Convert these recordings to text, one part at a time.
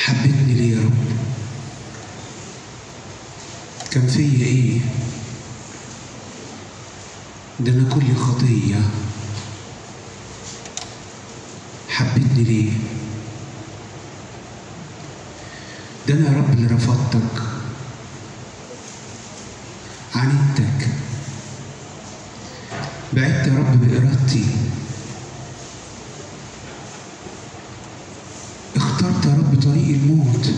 حبتني ليه يا رب كان فيا ايه ده انا كل خطيه حبتني ليه ده انا يا رب اللي رفضتك عاندتك بعدت يا رب بإرادتي اخترت يا رب طريق الموت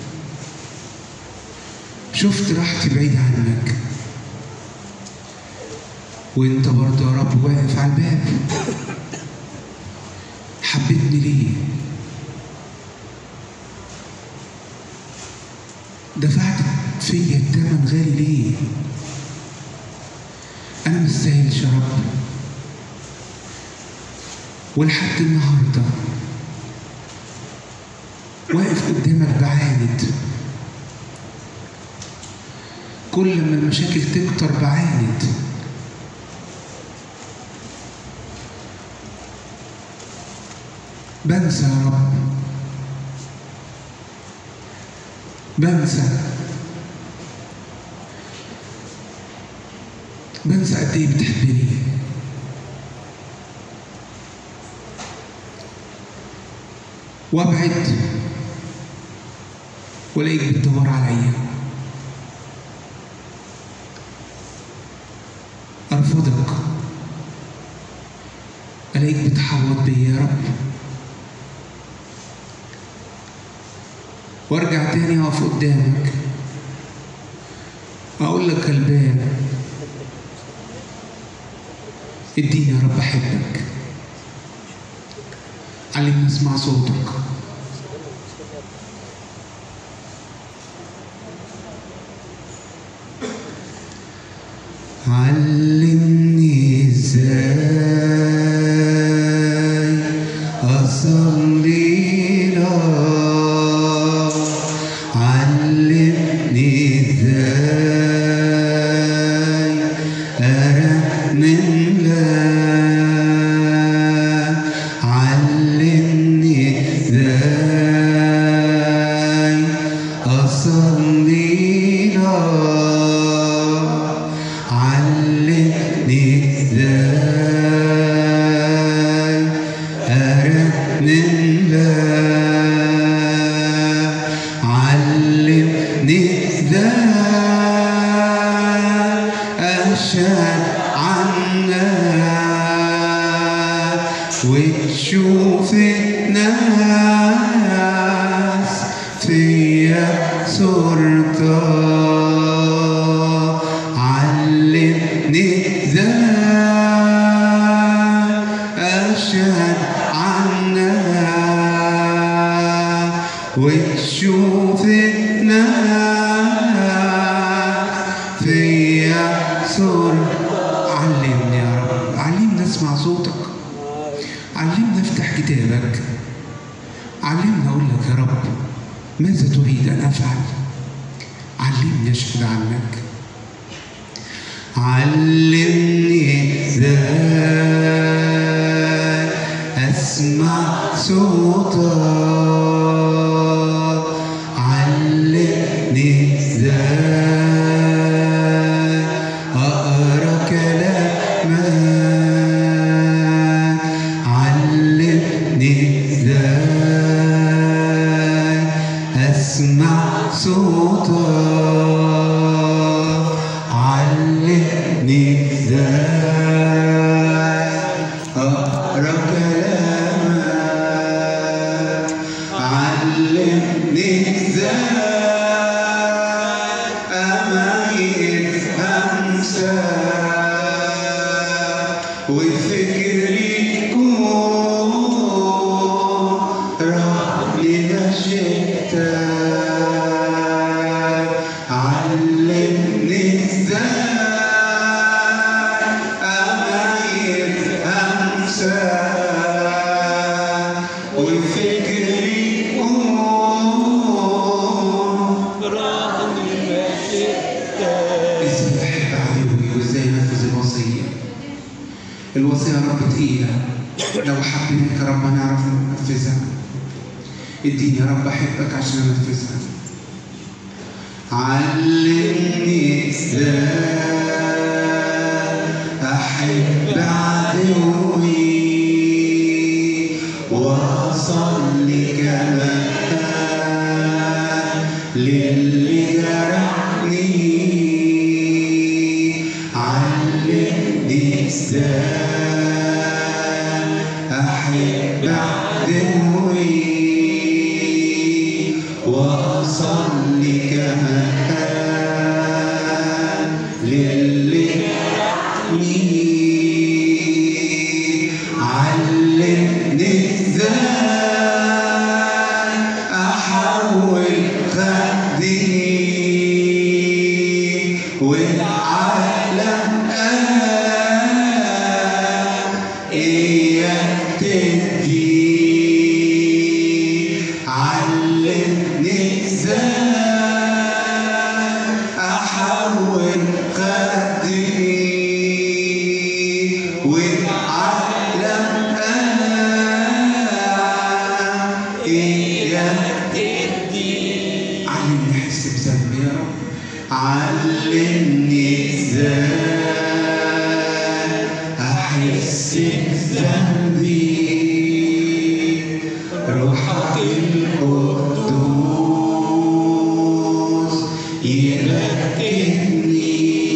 شفت راحتي بعيد عنك وانت برضه يا رب واقف على الباب حبيتني ليه دفعت فيا الثمن غالي ليه انا مش ساهلش يا رب ولحد النهارده واقف قدامك بعاند كل ما المشاكل تكتر بعاند بنسى يا رب بنسى بنسى قد ايه بتحبني وابعد والاقيك بتدور عليا ارفضك الاقيك بتحوط بيا يا رب وارجع تاني اقف قدامك اقول لك غلبان اديني يا رب احبك علمني اسمع صوتك علمني ازاي اصلي لك علمني ازاي ارنم لك علمني ازاي اصلي لك علمني ازاي ارنم لك علمني ازاي اشهد عنك وتشوف الناس فيا صورتك علمني ازاي اشهد عنك وتشوف الناس فيا صور علمني يا رب علمني اسمع صوتك علمني افتح كتابك علمني اقول لك يا رب ماذا تريد ان افعل علمني اشهد عنك علمني ازاي اسمع صوتك علمني ازاي اقرا كلامك علمني ازاي اسمع صوتك علمني ازاي اقرا كلامك علمني ازاي اميز همسك وفكري يكون راح لنشأتك علمني ازاي اميز همسك وفكري يكون ازاي بحب عدوي وازاي انفذ الوصيه الوصيه يا رب تقيله لو حبيناك يا رب نعرف ننفذها اديني يا رب احبك عشان انفذها علمني ازاي احب عدوي واصلي كمان للي جرحني علمني ازاي احب عدوي واصلي كمان للي جرحني علمني ازاي احول خدي والعالم قال اياك تجي علمني ازاي احول خدي والعالم قال اياك علمني احس بذنبي يا رب علمني ازاي احس بذنبي روحك القدوس يركبني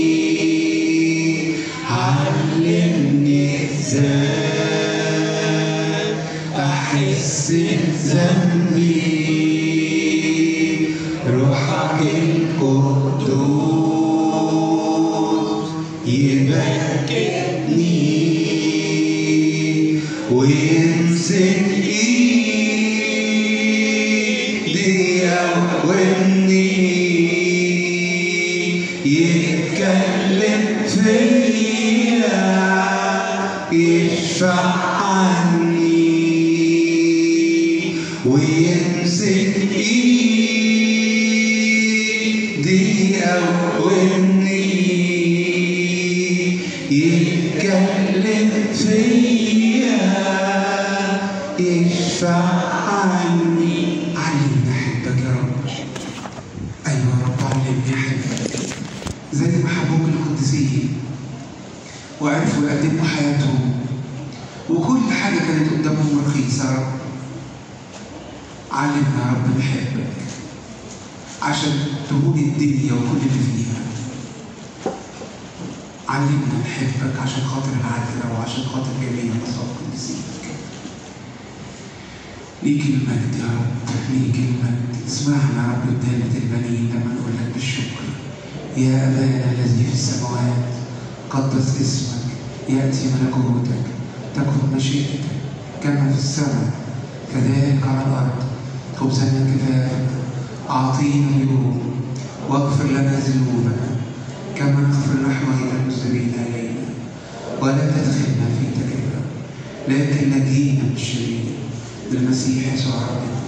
علمني ازاي احس بذنبي روحك القدوس يبكتني ويمسك ايدي يقومني يتكلم فيا يشفع عني ويمسك ايدي يقومني يتكلم فيا يشفع عني علمني احبك يا رب ايوه يا رب علمني احبك زي ما حبوك القديسين وعرفوا يقدموا حياتهم وكل حاجه كانت قدامهم رخيصه يا رب علمنا يا رب نحبك عشان تهون الدنيا وكل اللي فيها علمنا نحبك عشان خاطر العذراء وعشان خاطر جميع مصاب قديسيك ليك المجد يا رب ليك المجد اسمعنا يا رب قدامة البنين لما نقول لك بالشكر يا أبانا الذي في السماوات قدس اسمك يأتي ملكوتك تكن مشيئتك كما في السماء كذلك على الأرض خبزنا كفافنا أعطينا اليوم واغفر لنا ذنوبنا كما نغفر نحن أيضا المذنبين إلينا ولا تدخلنا في تجربة لكن نجينا من الشرير بالمسيح يسوع ربنا